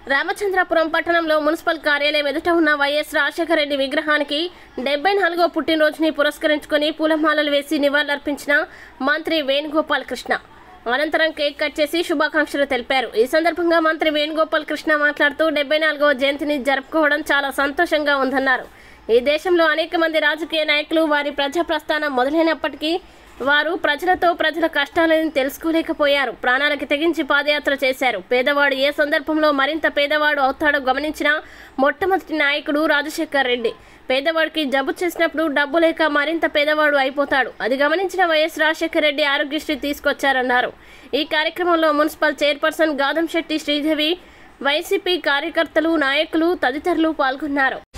రామచంద్రాపురం పట్టణంలో మున్సిపల్ కార్యాలయం ఎదుట ఉన్న వైఎస్ రాజశేఖర రెడ్డి విగ్రహానికి డెబ్బై నాలుగో పుట్టినరోజుని పురస్కరించుకొని పూలమాలలు వేసి నివాళులర్పించిన మంత్రి వేణుగోపాల్ కృష్ణ అనంతరం కేక్ కట్ చేసి శుభాకాంక్షలు తెలిపారు ఈ సందర్భంగా మంత్రి వేణుగోపాల్ కృష్ణ మాట్లాడుతూ డెబ్బై నాలుగవ జయంతిని జరుపుకోవడం చాలా సంతోషంగా ఉందన్నారు ఈ దేశంలో అనేక మంది రాజకీయ నాయకులు వారి ప్రజా ప్రస్థానం మొదలైనప్పటికీ వారు ప్రజలతో ప్రజల కష్టాలను తెలుసుకోలేకపోయారు ప్రాణాలకి తెగించి పాదయాత్ర చేశారు పేదవాడు ఏ సందర్భంలో మరింత పేదవాడు అవుతాడో గమనించిన మొట్టమొదటి నాయకుడు రాజశేఖర్ రెడ్డి పేదవాడికి జబ్బు చేసినప్పుడు డబ్బు లేక మరింత పేదవాడు అయిపోతాడు అది గమనించిన వైఎస్ రాజశేఖర రెడ్డి ఆరోగ్యశ్రీ తీసుకొచ్చారన్నారు ఈ కార్యక్రమంలో municipal chairperson Gadam Shetty Sridevi YCP కార్యకర్తలు నాయకులు తదితరులు పాల్గొన్నారు